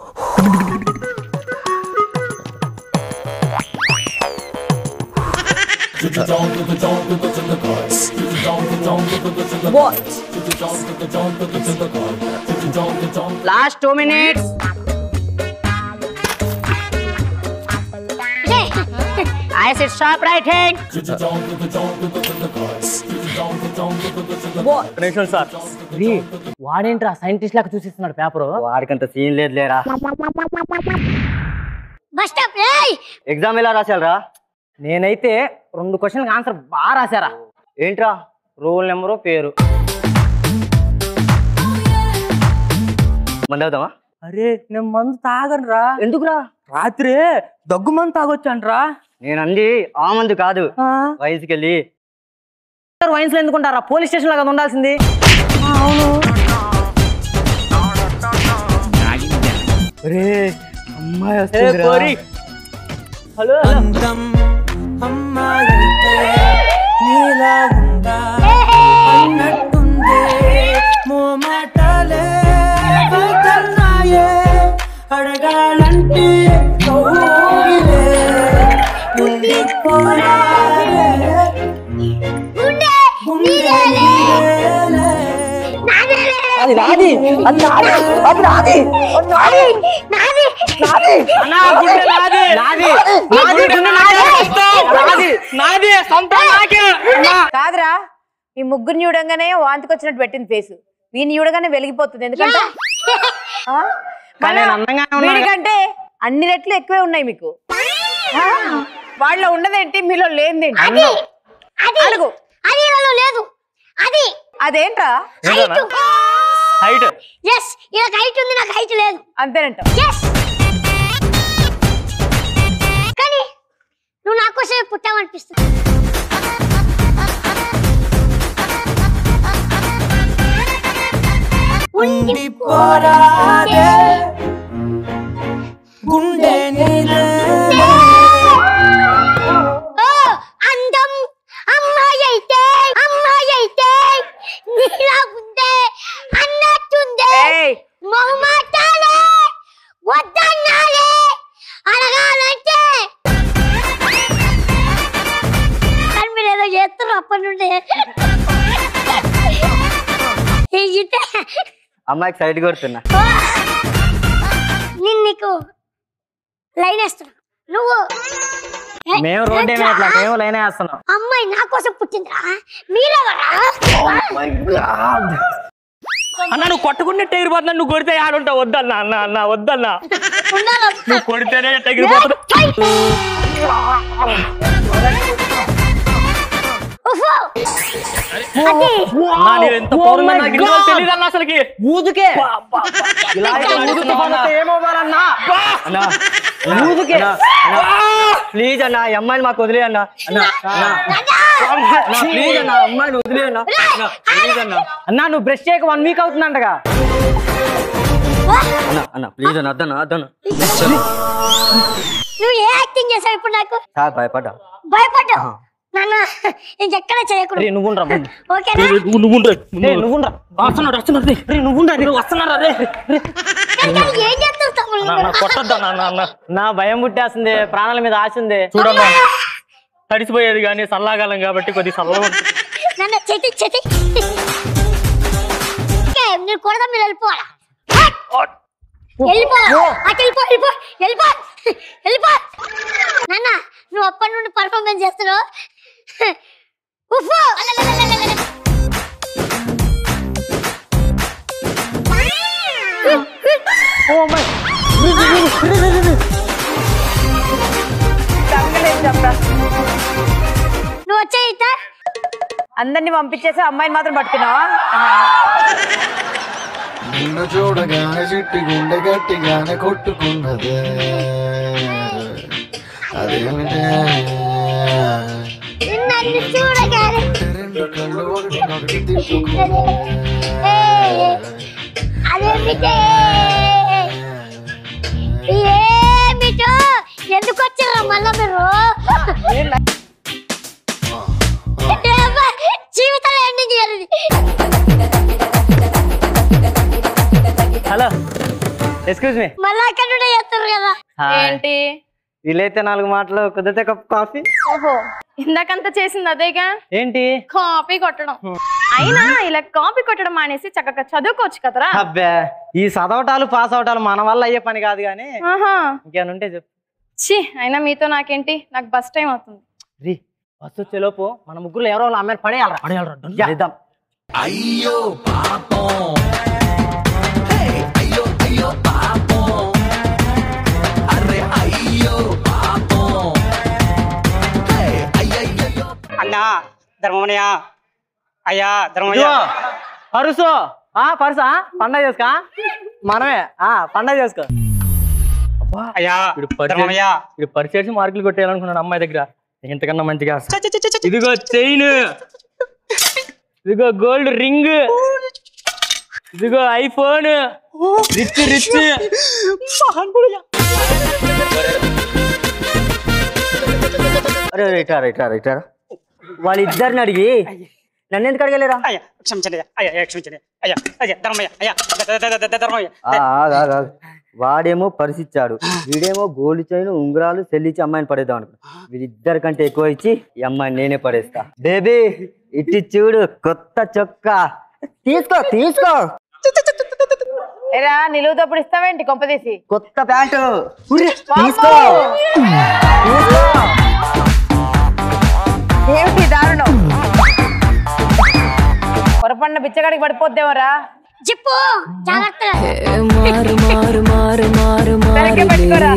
last two minutes I said stop writing. నిమిషం సార్ వాడేంట్రా సైంటిస్ట్ లాగా చూసిస్తున్నాడు పేపర్ వాడికంత సీన్ లేదు లేరా బస్ స్టాప్ ఏయ్ ఎగ్జామ్ ఎలా రాశారా నేనైతే రెండు క్వశ్చన్ ఆన్సర్ బాగా రాశారా ఏంట్రా రోల్ నెంబరు పేరు మంది అవుతామా అరే నేను మందు తాగను రా ఎందుకురా రాత్రి దగ్గు మందు తాగొచ్చాను రా నేను అంది ఆ మంది కాదు వయసుకి వెళ్ళి వైన్స్ లో ఎందుకుంటారా పోలీస్ స్టేషన్ లాగా ఉండాల్సింది రే అమ్మాయి వస్తుందిరా. కోరి. హలో అందం అమ్మాయంటే నీలా ఉందా అన్నట్టుందే మోమాటలే వదల్నాయే అడగాలంటే కౌగిలే ఉండిపోయాలే గుండె నీదేలే. అది నాది అది నాది అది నాది అది నాది నాది నాది అన్నా, గుండె నాది. నాది నాది, గుండె నాది. నాది. నాది, సొంతం నాకే. అన్నా. కాదురా ఈ ముగ్గురిని చూడంగానే వాంతికి వచ్చినట్టు పెట్టింది ఫేస్ వీని చూడగానే వెలిగిపోతుంది ఎందుకంటే ఆ? కానీ నేను అందంగానే ఉన్నాను. వీడికంటే అన్ని రెట్లు ఎక్కువే ఉన్నాయి మీకు ఆ? వాళ్ళలో ఉన్నదేంటి మీలో లేనిదేంటి అది అది అడుగు అది ఇలాలో లేదు అది అదేంట్రా ఏంటన్నా? హైట్ ఎస్ ఇలా హైట్ ఉంది నాకు హైట్ లేదు అంతేనంట ఎస్ కానీ నువ్వు నా కోసమే పుట్టావనిపిస్తుంది ఉండిపోరాదే గుండె నీదే ఓ అందం అమ్మాయి అయితే అమ్మాయి అయితే నీలా ఉందే అన్నట్టుందే మొహమాటాలే వద్దన్నాలే అడగాలంటే కానీ మీరు ఏదో చేస్తున్నారు అప్పటి నుండి ఇది అమ్మాయికి సైడ్ కొడుతున్నా నేను నీకు లైన్ వేస్తున్నా నువ్వు మేము రోడ్డు ఏమి అట్లా మేము లైన్ వేస్తున్నాం అమ్మాయి నా కోసం పుట్టిందిరా మీరెవరా అన్న నువ్వు కొట్టుకుంటే ఎగిరిపోతున్నా నువ్వు కొడితే ఆడుంటావు వద్దన్నా అన్న అన్న వద్దన్నా నువ్వు కొడితేనే ఎగిరిపోతున్నా ఉఫ్ఫు. అన్నా, నీవు ఎంత పౌరున్నా నాకు ఇన్ని రోజులు తెలీదన్నా అసలుకి ఊదుకే ఇలా అయితే ఊదు తుఫాను వస్తే ఏమవ్వాలన్నా అన్నా ఊదుకే ప్లీజ్ అన్న ఈ అమ్మాయిని మాకు వదిలే అన్న అన్న ప్లీజ్ అన్న అమ్మాయిని వదిలే అన్న ప్లీజ్ అన్న అన్న నువ్వు బ్రష్ చేయక వన్ వీక్ అవుతుందంటగా అన్న అన్న ప్లీజ్ అన్న అద్దన్న అద్దన్న నువ్వు ఏ యాక్టింగ్ చేసావు ఇప్పుడు నాకు సార్ భయపడ్డా భయపడ్డావు నాన్న ఇంకెక్కడ చేయకూడదు రే నువ్వుండ్రా ముందు. ఓకేనా రే, రే, నువ్వు నువ్వుండ్రా రే, నువ్వుండ్రా వస్తున్నాడు వస్తున్నాడు రే రే నువ్వుండ్రా రే వస్తున్నారా రే రే. ఏం చేస్తారు తమ్ముళ్ళు నా- నా కొట్టొద్దా నా నా నా నా భయం పుట్టేస్తుంది ప్రాణాల మీద ఆశ ఉంది చూడమ్మా తడిసిపోయేది కానీ చల్లాకాలం కాబట్టి కొద్ది చల్లగా ఉంటుంది. నన్ను చెతి చెతి ఓకే, మీరు కొడదా మీరు వెళ్ళిపోవాలా వెళ్ళిపో అటు వెళ్ళిపో వెళ్ళిపో వెళ్ళిపో వెళ్ళిపో నాన్న నువ్వు అప్పటి నుండి పర్ఫార్మెన్స్ చేస్తున్నావు ఉఫ్ఫు! నువ్వు వచ్చే ఇట అందరిని పంపించేసి అమ్మాయిని మాత్రం పట్టుకున్నావా నిన్ను చూడగానే చిట్టి గుండె గట్టిగానే కొట్టుకున్నదే అదేమిటే నన్ను చూడగానే రెండు కళ్ళు ఒకటినొకటి తిప్పుకున్నదే అదేమిటే ఏమిటో ఎందుకు వచ్చారా మళ్ళా మీరు ఏమ్మా, జీవితంలో ఎండింగ్ చేయాలి హలో ఎక్స్క్యూజ్ మీ మళ్ళా అక్కడ నుండే చేస్తారు కదా ఏంటి వీలైతే నాలుగు మాటలు కుదిరితే కప్ కాఫీ ఓహో ఇందాకంతా చేసింది అదేగా ఏంటి కాపీ కొట్టడం అయినా ఇలా కాపీ కొట్టడం మానేసి చక్కగా చదువుకోవచ్చు కదరా అబ్బే ఈ చదవటాలు పాస్ అవటాలు మన వల్ల అయ్యే పని కాదు కానీ ఆహా ఇంకేమైనా ఉంటే చెప్పు ఛీ అయినా మీతో నాకేంటి నాకు బస్ టైం అవుతుంది రీ బస్సు వచ్చేలోపు మన ముగ్గురు ఎవరో వాళ్ళ అమ్మాయిని పడేయాలరా పడేయాలరా చేద్దాం అయ్యో పాపం హే, అయ్యో అయ్యో పాపం అరే అయ్యో పాపం హే, అయ్యయ్యయ్యో అన్నా ధర్మమణయ్య అయ్యా ధర్మయ్య ఇదిగో, పరుసు ఆ పరుసా పండగ చేసుకో మనమే ఆ పండగ చేసుకో అయ్యా ధర్మమయ్య ఇప్పుడు పరిచేసి మార్కులు కొట్టేయాలనుకున్నాడు అమ్మాయి దగ్గర ఇంతకన్నా మంచిగా ఇదిగో చైన్ ఇదిగో గోల్డ్ రింగ్ ఇదిగో ఐఫోన్ రిచ్ రిచ్ అరే రైటారా రైటారా రైటారా వాళ్ళిద్దరిని అడిగి నన్ను ఎందుకు అడగలేరా అయ్యా క్షమించండి అయ్యా అయ్యా క్షమించండి అయ్యా అయ్యా ధర్మయ్య అయ్యా ద- ద- ద- ద- ద- ధర్మయ్య ఆ, ఆగు, ఆగు, ఆగు. వాడేమో పరిసిచ్చాడు వీడేమో గోల్డ్ చైన్ ఉంగరాలు చెల్లించి అమ్మాయిని పడేద్దాం అనుకున్నా వీళ్ళిద్దరి కంటే ఎక్కువ ఇచ్చి ఈ అమ్మాయిని నేనే పడేస్తా బేబీ ఇట్టి చూడు కొత్త చొక్కా తీసుకో తీసుకో ఎరా నిలువుతప్పుడు ఇస్తావేంటి కొంపదీసి కొత్త ప్యాంటు వామ్మో! తీసుకో ఏమిటి దారుణం పొరపడిన బిచ్చగాడికి పడిపోద్దేమోరా జిప్పు జాగ్రత్త మారు మారు మారు మారు సరిగ్గా పెట్టుకోరా.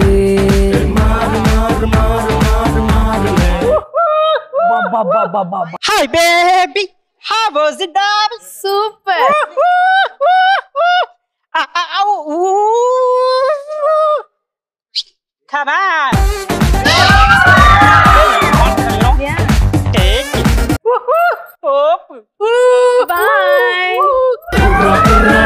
Hi baby how was it డాబ్ super Come on. Take it. Hope. Bye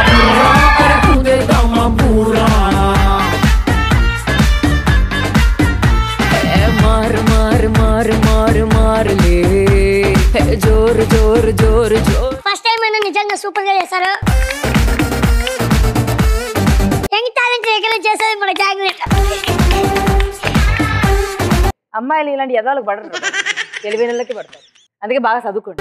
మారు మారు మారు మారు మారులే జోరు జోరు జోరు జోరు ఫస్ట్ టైం అయినా నిజంగా సూపర్ గా చేశారు యంగ్ టాలెంట్ ఎక్కడ చేసేది మన జాగ్రత్త అమ్మాయిలు ఇలాంటి ఎదాలకు పడరు తెలివైన వాళ్ళకి పడతారు అందుకే బాగా చదువుకోండి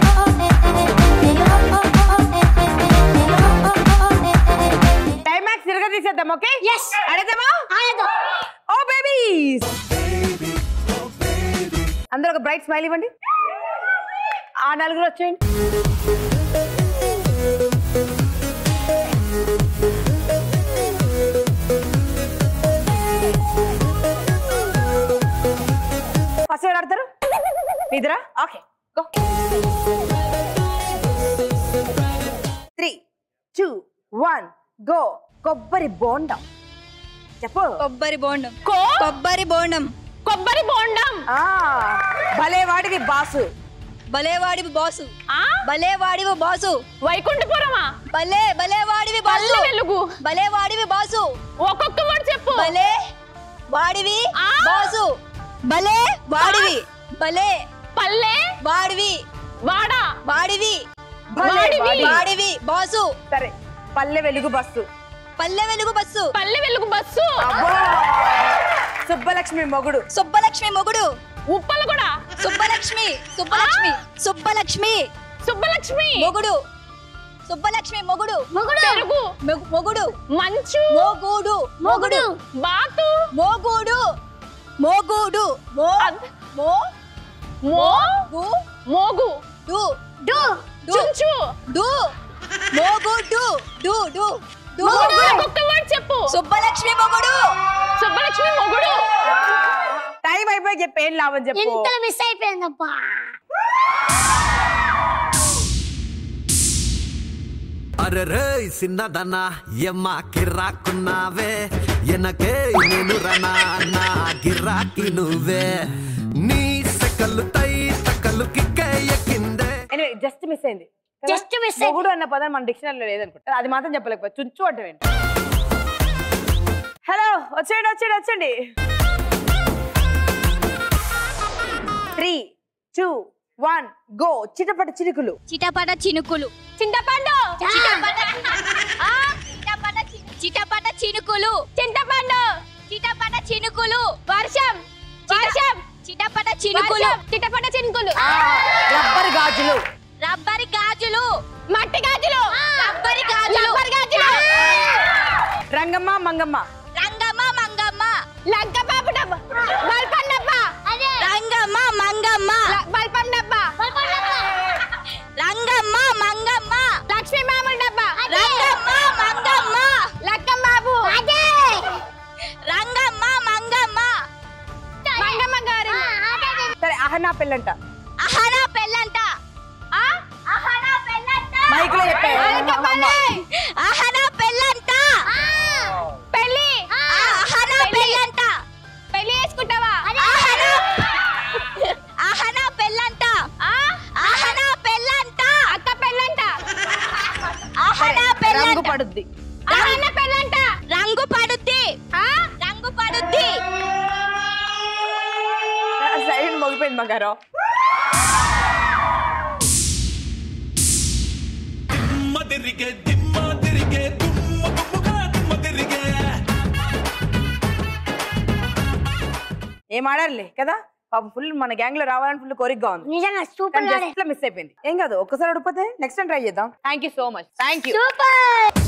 క్లైమాక్స్ తిరగ తీసేద్దాం ఓకే ఎస్ అడేద్దామా ఓ బేబీస్ అందరూ ఒక బ్రైట్ స్మైల్ ఇవ్వండి ఆ నలుగురు వచ్చేయండి ఫస్ట్ ఎవరు ఆడతారు మీదరా okay go three two one go కొబ్బరి బోండం చెప్పు కొబ్బరి బోండం కొబ్బరి బోండం కొబ్బరి బోండం ఆ భలే వాడివి బాసు భలేవాడివి బాసు భలేవాడివి బాసు వైకుంఠపురమా భలే భలేవాడివి బాసు పల్లె వెలుగు భలేవాడివి బాసు ఒక్కొక్క వర్డ్ చెప్పు భలే వాడివి బాసు భలే వాడివి భలే పల్లె వాడివి వాడా వాడివి వాడివి. వాడివి బాసు సరే పల్లె వెలుగు బస్సు పల్లె వెలుగు బస్సు పల్లె వెలుగు బస్సు అబ్బో సుబ్బలక్ష్మి మొగుడు సుబ్బలక్ష్మి మొగుడు ఉప్పలు కూడా సుబ్బలక్ష్మి సుబ్బలక్ష్మి సుబ్బలక్ష్మి సుబ్బలక్ష్మి మొగుడు సుబ్బలక్ష్మి మొగుడు మొగుడు. పెరుగు మొగు- మొగుడు మంచు మోగుడు మొగుడు బాతు మోగుడు మోగుడు మో మో మో గు మోగు డు డు చుంచు డు మోగుడు డు డు డు మొగుడు. ఒక్క వర్డ్ చెప్పు సుబ్బలక్ష్మి మొగుడు సుబ్బలక్ష్మి మొగుడు టైం అయిపోయి చెప్పు ఏం లాభం చెప్పు ఎంత మిస్ అయిపోయిందబ్బా అరే రే చిన్నదన్నా ఎమ్మ కిర్రాకున్నావే ఎనకే నేను రనా నా గిరాకి నువ్వే నీ సెకలు తై తకలు కిక్కే ఎక్కిందే ఎనివే జస్ట్ మిస్ అయింది కదా? Just miss మొగుడు అన్న పదం మన డిక్షనరీలో లేదనుకుంటా అది మాత్రం చెప్పలేకపోతే చుంచు అంటే ఏంటి హలో వచ్చేయండి వచ్చేయండి వచ్చేయండి త్రీ టూ వన్ గో చిటపట చిరుకులు చిటపట చినుకులు చింతపండు చిటపట ఆ, చిటపట చి- చిటపట చినుకులు చింతపండు చిటపట చినుకులు వర్షం వర్షం చిటపట చినుకులు వర్షం చిటపట చినుకులు రబ్బర్ గాజులు రబ్బరి గాజులు మట్టి గాజులు రబ్బరి గాజులు రబ్బర్ గాజులు రంగమ్మ మంగమ్మ రంగమ్మ మంగమ్మ లంక పాపు డబ్బా బల్పం డబ్బా రంగమ్మ మంగమ్మ బల్పం డబ్బా రంగమ్మ మంగమ్మ లక్ష్మీ మామూలు డబ్బా రంగమ్మ మంగమ్మ లక్కం బాబు రంగమ్మ మంగమ్మ మంగమ్మ గారు సరే అహనా పెళ్ళంట అహనా పెళ్ళంట ఆ? అహనా పెళ్ళంట మైక్ లో చెప్పే అహనా పెళ్ళంట పెళ్లి ఆ, అహనా పెళ్ళంట పెళ్లి చేసుకుంటావా అహనా అహనా పెళ్ళంట ఆ? అహనా పెళ్ళంట అక్క పెళ్ళంట అహనా రంగు పెళ్ళంట పడుద్ది అన్న పెళ్ళంట రంగు పడుద్ది ఆ? రంగు పడుద్ది సైడ్ మొగిపోయింది మగారు దిమ్మ తిరిగే దిమ్మ తిరిగే దుమ్మ దుమ్ముగా దిమ్మ తిరిగే ఏం ఆడారులే కదా పాపం ఫుల్ మన గ్యాంగ్ లో రావాలని ఫుల్ కోరికగా ఉంది నిజంగా సూపర్ జస్ట్ మిస్ అయిపోయింది ఏం కాదు ఒక్కసారి అడిగిపోతే నెక్స్ట్ టైం ట్రై చేద్దాం thank you so much thank you super